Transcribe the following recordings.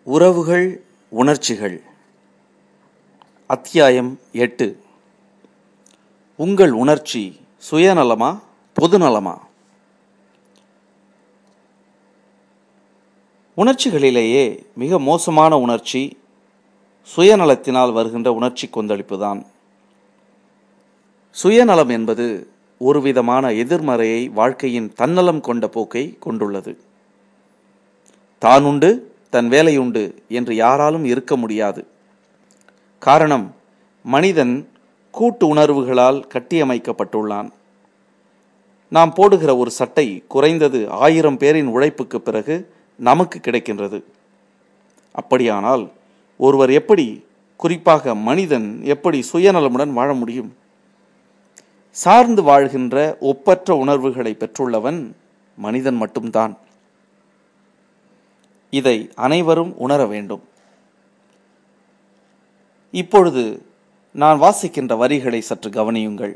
உறவுகள் உணர்ச்சிகள் அத்தியாயம் எட்டு உங்கள் உணர்ச்சி சுயநலமா பொதுநலமா உணர்ச்சிகளிலேயே மிக மோசமான உணர்ச்சி சுயநலத்தினால் வருகின்ற உணர்ச்சி கொந்தளிப்புதான் சுயநலம் என்பது ஒரு விதமான எதிர்மறையை வாழ்க்கையின் தன்னலம் கொண்ட போக்கை கொண்டுள்ளது தானுண்டு தன் வேலையுண்டு என்று யாராலும் இருக்க முடியாது காரணம் மனிதன் கூட்டு உணர்வுகளால் கட்டியமைக்கப்பட்டுள்ளான் நாம் போடுகிற ஒரு சட்டை குறைந்தது ஆயிரம் பேரின் உழைப்புக்கு பிறகு நமக்கு கிடைக்கின்றது அப்படியானால் ஒருவர் எப்படி குறிப்பாக மனிதன் எப்படி சுயநலமுடன் வாழ முடியும் சார்ந்து வாழ்கின்ற ஒப்பற்ற உணர்வுகளை பெற்றுள்ளவன் மனிதன் மட்டும்தான் இதை அனைவரும் உணர வேண்டும் இப்பொழுது நான் வாசிக்கின்ற வரிகளை சற்று கவனியுங்கள்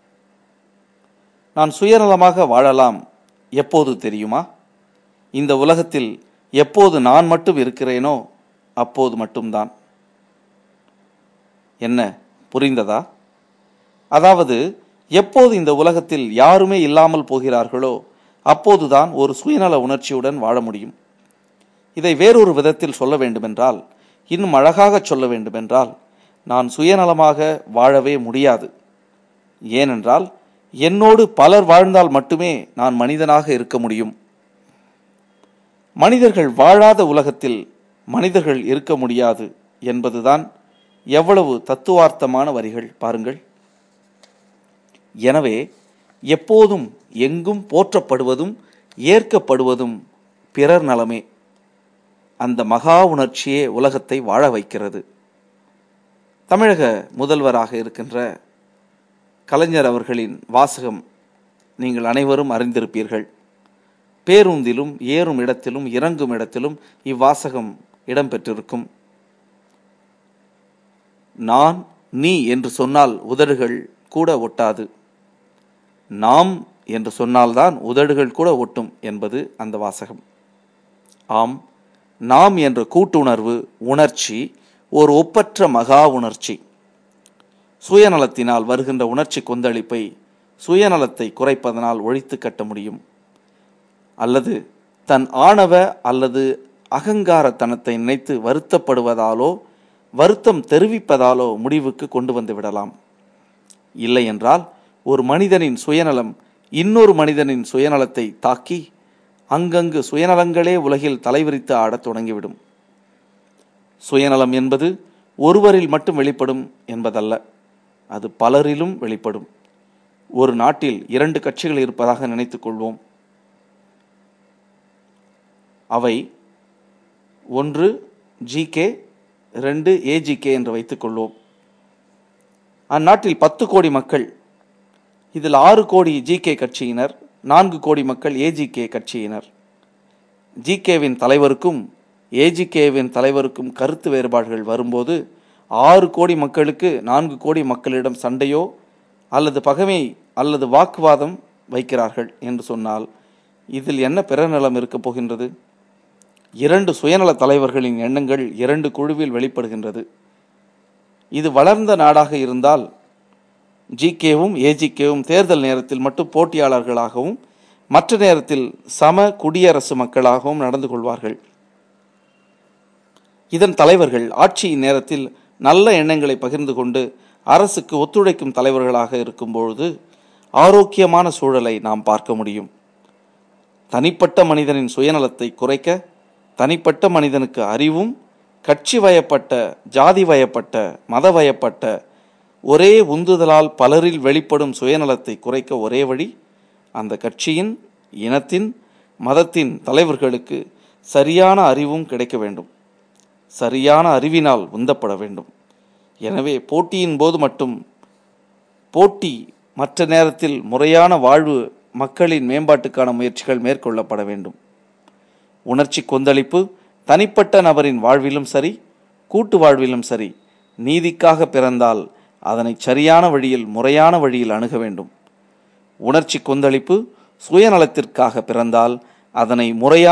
நான் சுயநலமாக வாழலாம் எப்போது தெரியுமா இந்த உலகத்தில் எப்போது நான் மட்டும் இருக்கிறேனோ அப்போது மட்டும்தான் என்ன புரிந்ததா அதாவது எப்போது இந்த உலகத்தில் யாருமே இல்லாமல் போகிறார்களோ அப்போதுதான் ஒரு சுயநல உணர்ச்சியுடன் வாழ முடியும் இதை வேறொரு விதத்தில் சொல்ல வேண்டுமென்றால் இன்னும் அழகாக சொல்ல வேண்டுமென்றால் நான் சுயநலமாக வாழவே முடியாது ஏனென்றால் என்னோடு பலர் வாழ்ந்தால் மட்டுமே நான் மனிதனாக இருக்க முடியும் மனிதர்கள் வாழாத உலகத்தில் மனிதர்கள் இருக்க முடியாது என்பதுதான் எவ்வளவு தத்துவார்த்தமான வரிகள் பாருங்கள் எனவே எப்போதும் எங்கும் போற்றப்படுவதும் ஏற்கப்படுவதும் பிறர் நலமே அந்த மகா உணர்ச்சியே உலகத்தை வாழ வைக்கிறது தமிழக முதல்வராக இருக்கின்ற கலைஞர் அவர்களின் வாசகம் நீங்கள் அனைவரும் அறிந்திருப்பீர்கள் பேருந்திலும் ஏறும் இடத்திலும் இறங்கும் இடத்திலும் இவ்வாசகம் இடம்பெற்றிருக்கும் நான் நீ என்று சொன்னால் உதடுகள் கூட ஒட்டாது நாம் என்று சொன்னால்தான் உதடுகள் கூட ஒட்டும் என்பது அந்த வாசகம் ஆம் நாம் என்ற கூட்டுணர்வு உணர்ச்சி ஒரு ஒப்பற்ற மகா உணர்ச்சி சுயநலத்தினால் வருகின்ற உணர்ச்சி கொந்தளிப்பை சுயநலத்தை குறைப்பதனால் ஒழித்து கட்ட முடியும் அல்லது தன் ஆணவ அல்லது அகங்காரத்தனத்தை நினைத்து வருத்தப்படுவதாலோ வருத்தம் தெரிவிப்பதாலோ முடிவுக்கு கொண்டு வந்து விடலாம் இல்லை என்றால் ஒரு மனிதனின் சுயநலம் இன்னொரு மனிதனின் சுயநலத்தை தாக்கி அங்கங்கு சுயநலங்களே உலகில் தலைவிரித்து ஆடத் தொடங்கிவிடும் சுயநலம் என்பது ஒருவரில் மட்டும் வெளிப்படும் என்பதல்ல அது பலரிலும் வெளிப்படும் ஒரு நாட்டில் இரண்டு கட்சிகள் இருப்பதாக நினைத்துக் கொள்வோம் அவை ஒன்று ஜிகே ரெண்டு ஏஜிகே என்று வைத்துக் கொள்வோம் அந்நாட்டில் பத்து கோடி மக்கள் இதில் ஆறு கோடி ஜிகே கட்சியினர் நான்கு கோடி மக்கள் ஏஜிகே கட்சியினர் ஜிகேவின் தலைவருக்கும் ஏஜிகேவின் தலைவருக்கும் கருத்து வேறுபாடுகள் வரும்போது ஆறு கோடி மக்களுக்கு நான்கு கோடி மக்களிடம் சண்டையோ அல்லது பகைமை அல்லது வாக்குவாதம் வைக்கிறார்கள் என்று சொன்னால் இதில் என்ன பிறநலம் இருக்கப் போகின்றது இரண்டு சுயநல தலைவர்களின் எண்ணங்கள் இரண்டு குழுவில் வெளிப்படுகின்றது இது வளர்ந்த நாடாக இருந்தால் ஜிகேவும் ஏஜிகேவும் தேர்தல் நேரத்தில் மட்டும் போட்டியாளர்களாகவும் மற்ற நேரத்தில் சம குடியரசு மக்களாகவும் நடந்து கொள்வார்கள் இதன் தலைவர்கள் ஆட்சியின் நேரத்தில் நல்ல எண்ணங்களை பகிர்ந்து கொண்டு அரசுக்கு ஒத்துழைக்கும் தலைவர்களாக இருக்கும்பொழுது ஆரோக்கியமான சூழலை நாம் பார்க்க முடியும் தனிப்பட்ட மனிதனின் சுயநலத்தை குறைக்க தனிப்பட்ட மனிதனுக்கு அறிவும் கட்சி வயப்பட்ட ஜாதி வயப்பட்ட மத வயப்பட்ட ஒரே உந்துதலால் பலரில் வெளிப்படும் சுயநலத்தை குறைக்க ஒரே வழி அந்த கட்சியின் இனத்தின் மதத்தின் தலைவர்களுக்கு சரியான அறிவும் கிடைக்க வேண்டும் சரியான அறிவினால் உந்தப்பட வேண்டும் எனவே போட்டியின் போது மட்டும் போட்டி மற்ற நேரத்தில் முறையான வாழ்வு மக்களின் மேம்பாட்டுக்கான முயற்சிகள் மேற்கொள்ளப்பட வேண்டும் உணர்ச்சி கொந்தளிப்பு தனிப்பட்ட நபரின் வாழ்விலும் சரி கூட்டு வாழ்விலும் சரி நீதிக்காக பிறந்தால் அதனை சரியான வழியில் முறையான வழியில் அணுக வேண்டும் உணர்ச்சி கொந்தளிப்பு சுயநலத்திற்காக பிறந்தால் அதனை முறையான